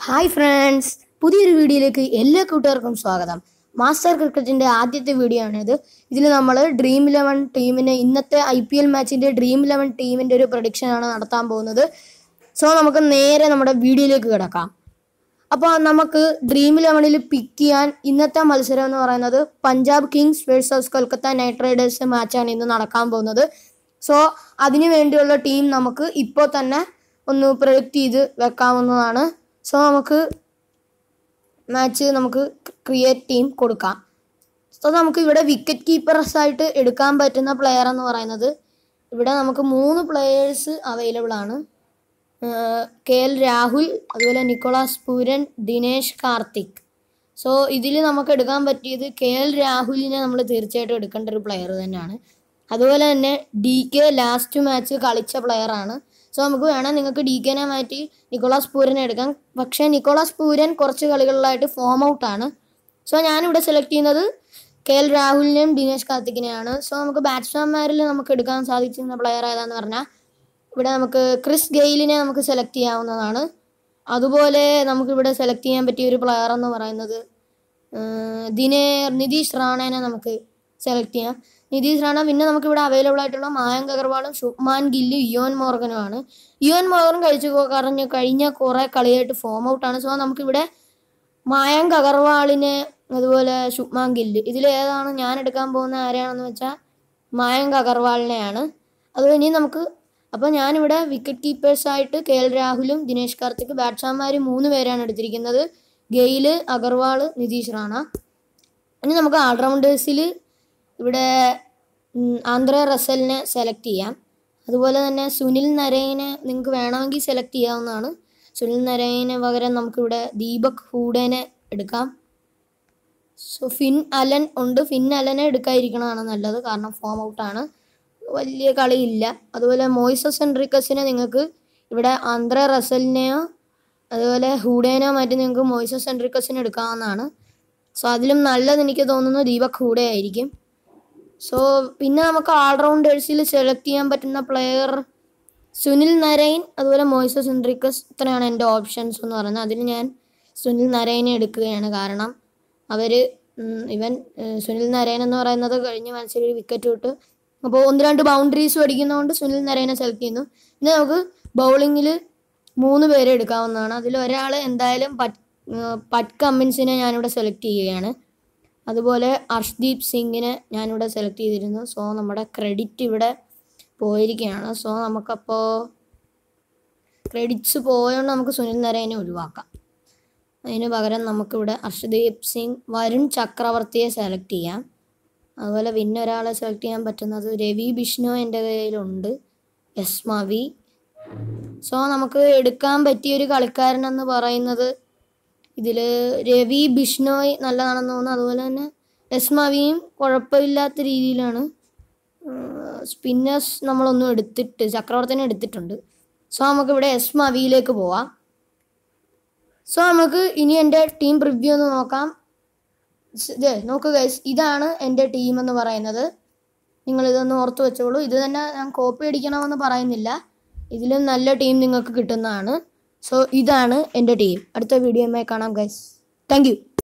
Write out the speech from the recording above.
hi friends പുതിയൊരു വീഡിയോയിലേക്ക് എല്ലാ കൂട്ടുകാർക്കും സ്വാഗതം മാസ്റ്റർ ക്രിക്കറ്റിന്റെ ആദ്യത്തെ വീഡിയോ ആണിത് ഇതിൽ നമ്മൾ ഡ്രീം ഇലവൻ ടീമിന് ഇന്നത്തെ ഐ പി എൽ മാച്ചിന്റെ ഡ്രീം ഇലവൻ ടീമിന്റെ ഒരു പ്രൊഡിക്ഷൻ ആണ് നടത്താൻ പോകുന്നത് സോ നമുക്ക് നേരെ നമ്മുടെ വീഡിയോയിലേക്ക് കിടക്കാം അപ്പോൾ നമുക്ക് ഡ്രീം ഇലവനിൽ പിക്ക് ചെയ്യാൻ ഇന്നത്തെ മത്സരം എന്ന് പറയുന്നത് Punjab Kings versus Kolkata Knight Riders മാച്ചാണ് ഇന്ന് നടക്കാൻ പോകുന്നത് സോ അതിനു വേണ്ടിയുള്ള ടീം നമുക്ക് ഇപ്പോൾ തന്നെ ഒന്ന് പ്രൊജക്റ്റ് ചെയ്ത് വെക്കാവുന്നതാണ് സോ നമുക്ക് മാച്ച് നമുക്ക് ക്രിയേറ്റ് ടീം കൊടുക്കാം സോ നമുക്ക് ഇവിടെ വിക്കറ്റ് കീപ്പേഴ്സ് ആയിട്ട് എടുക്കാൻ പറ്റുന്ന പ്ലെയർ എന്ന് പറയുന്നത് ഇവിടെ നമുക്ക് മൂന്ന് പ്ലെയേഴ്സ് അവൈലബിൾ ആണ് കെ എൽ രാഹുൽ അതുപോലെ നിക്കോളാസ് പൂരൻ ദിനേശ് കാർത്തിക് സോ ഇതിൽ നമുക്ക് എടുക്കാൻ പറ്റിയത് കെ എൽ രാഹുലിനെ നമ്മൾ തീർച്ചയായിട്ടും എടുക്കേണ്ട ഒരു പ്ലെയർ തന്നെയാണ് അതുപോലെ തന്നെ ഡി കെ ലാസ്റ്റ് മാച്ച് കളിച്ച പ്ലെയറാണ് സോ നമുക്ക് വേണം നിങ്ങൾക്ക് ഡി കെനെ മാറ്റി നിക്കോളാസ് പൂരനെ എടുക്കാം പക്ഷേ നിക്കോളാസ് പൂരൻ കുറച്ച് കളികളിലായിട്ട് ഫോം ഔട്ടാണ് സോ ഞാനിവിടെ സെലക്ട് ചെയ്യുന്നത് കെ എൽ രാഹുലിനെയും ദിനേശ് കാർത്തിക്കിനെയാണ് സോ നമുക്ക് ബാറ്റ്സ്മാൻമാരിൽ നമുക്ക് എടുക്കാൻ സാധിച്ചിരുന്ന പ്ലെയർ ഏതാന്ന് പറഞ്ഞാൽ ഇവിടെ നമുക്ക് ക്രിസ് ഗെയിലിനെ നമുക്ക് സെലക്ട് ചെയ്യാവുന്നതാണ് അതുപോലെ നമുക്കിവിടെ സെലക്ട് ചെയ്യാൻ പറ്റിയ ഒരു പ്ലെയർ എന്ന് പറയുന്നത് ഏഹ്, ദിനേ നിതീഷ് റാണേനെ നമുക്ക് സെലക്ട് ചെയ്യാം നിതീഷ് റാണ പിന്നെ നമുക്കിവിടെ അവൈലബിൾ ആയിട്ടുള്ള മായങ്ക് അഗർവാളും ശുഭ്മാൻ ഗില്ലും ഇയോൻ മോർഗനുമാണ് ഇയോൻ മോർഗൻ കഴിച്ചു കറഞ്ഞ് കഴിഞ്ഞ കുറേ കളിയായിട്ട് ഫോം ഔട്ടാണ് സോ നമുക്കിവിടെ മായങ്ക് അഗർവാളിനെ അതുപോലെ ശുഭ്മാൻ ഗില്ല് ഇതിൽ ഏതാണ് ഞാൻ എടുക്കാൻ പോകുന്ന ആരെയാണെന്ന് വെച്ചാൽ മായങ്ക് അഗർവാളിനെയാണ് അത് ഇനി നമുക്ക് അപ്പോൾ ഞാനിവിടെ വിക്കറ്റ് കീപ്പേഴ്സായിട്ട് കെ എൽ രാഹുലും ദിനേശ് കാർത്തിക് ബാറ്റ്സ്മാൻമാർ മൂന്ന് പേരാണ് എടുത്തിരിക്കുന്നത് ഗെയില് അഗർവാൾ നിതീഷ് റാണ ഇനി നമുക്ക് ഓൾറൗണ്ടേഴ്സിൽ ഇവിടെ ഉം, ആന്ധ്ര റസലിനെ സെലക്ട് ചെയ്യാം അതുപോലെ തന്നെ സുനിൽ നരേനെ നിങ്ങൾക്ക് വേണമെങ്കിൽ സെലക്ട് ചെയ്യാവുന്നതാണ് സുനിൽ നരേന് പകരം നമുക്കിവിടെ ദീപക് ഹൂഡേനെ എടുക്കാം സോ ഫിൻ അലൻ ഉണ്ട് ഫിൻ അലനെ എടുക്കാതിരിക്കണതാണ് നല്ലത് കാരണം ഫോം ഔട്ടാണ് വലിയ കളിയില്ല അതുപോലെ മോയിസസ് എൻട്രിക്കസിനെ നിങ്ങൾക്ക് ഇവിടെ ആന്ധ്ര റസലിനെയോ അതുപോലെ ഹൂഡേനോ മാറ്റി നിങ്ങൾക്ക് മോയിസസ് എൻട്രിക്കസിനെ എടുക്കാവുന്നതാണ് സോ അതിലും നല്ലത് എനിക്ക് തോന്നുന്നു ദീപക് ഹൂഡെ ആയിരിക്കും സോ പിന്നെ നമുക്ക് ഓൾറൗണ്ടേഴ്സിൽ സെലക്ട് ചെയ്യാൻ പറ്റുന്ന പ്ലെയർ സുനിൽ നരൈൻ അതുപോലെ മോയിസസ് എൻട്രിക്കസ് ഇത്രയാണ് എൻ്റെ ഓപ്ഷൻസ് എന്ന് പറയുന്നത് അതിൽ ഞാൻ സുനിൽ നരൈനെ എടുക്കുകയാണ് കാരണം അവർ ഇവൻ ഏഹ്, സുനിൽ നരൈൻ എന്ന് പറയുന്നത് കഴിഞ്ഞ മത്സരം ഒരു വിക്കറ്റ് വിട്ട് അപ്പോൾ ഒന്ന് രണ്ട് ബൗണ്ടറീസ് അടിക്കുന്നതുകൊണ്ട് സുനിൽ നരൈനെ സെലക്ട് ചെയ്യുന്നു പിന്നെ നമുക്ക് ബൗളിങ്ങിൽ മൂന്ന് പേരെ എടുക്കാവുന്നതാണ് അതിൽ ഒരാൾ എന്തായാലും പറ്റ് ഏഹ്, പറ്റ് കമ്മിൻസിനെ ഞാനിവിടെ സെലക്ട് ചെയ്യുകയാണ് അതുപോലെ അർഷ്ദീപ് സിംഗിനെ ഞാനിവിടെ സെലക്ട് ചെയ്തിരുന്നു സോ നമ്മുടെ ക്രെഡിറ്റ് ഇവിടെ പോയിരിക്കുകയാണ് സോ നമുക്കപ്പോൾ ക്രെഡിറ്റ്സ് പോയതുകൊണ്ട് നമുക്ക് സുനിൽ നരേനെ ഒഴിവാക്കാം അതിന് പകരം നമുക്കിവിടെ അർഷദീപ് സിംഗ് വരുൺ ചക്രവർത്തിയെ സെലക്ട് ചെയ്യാം അതുപോലെ പിന്നെ ഒരാളെ സെലക്ട് ചെയ്യാൻ പറ്റുന്നത് രവി ബിഷ്ണു എൻ്റെ കയ്യിലുണ്ട് യസ്മവി സോ നമുക്ക് എടുക്കാൻ പറ്റിയ ഒരു കളിക്കാരൻ എന്ന് പറയുന്നത് ഇതിൽ രവി ബിഷ്ണോയ് നല്ലതാണെന്ന് തോന്നുന്നു അതുപോലെ തന്നെ എസ്മവിയും കുഴപ്പമില്ലാത്ത രീതിയിലാണ് സ്പിന്നേഴ്സ് നമ്മളൊന്നും എടുത്തിട്ട് ചക്രവർത്തിനെ എടുത്തിട്ടുണ്ട് സോ നമുക്കിവിടെ എസ്മവിയിലേക്ക് പോവാം സോ നമുക്ക് ഇനി എൻ്റെ ടീം പ്രിവ്യൂ ഒന്ന് നോക്കാം സ് ഇത് നോക്കുക ഗൈസ് ഇതാണ് എൻ്റെ ടീം എന്ന് പറയുന്നത് നിങ്ങൾ ഇതൊന്ന് ഓർത്ത് വെച്ചോളൂ ഇത് തന്നെ ഞാൻ കോപ്പി അടിക്കണമെന്ന് പറയുന്നില്ല ഇതിലും നല്ല ടീം നിങ്ങൾക്ക് കിട്ടുന്നതാണ് സോ ഇതാണ് എൻ്റെ ടീം അടുത്ത വീഡിയോയുമായി കാണാം ഗൈസ് താങ്ക് യു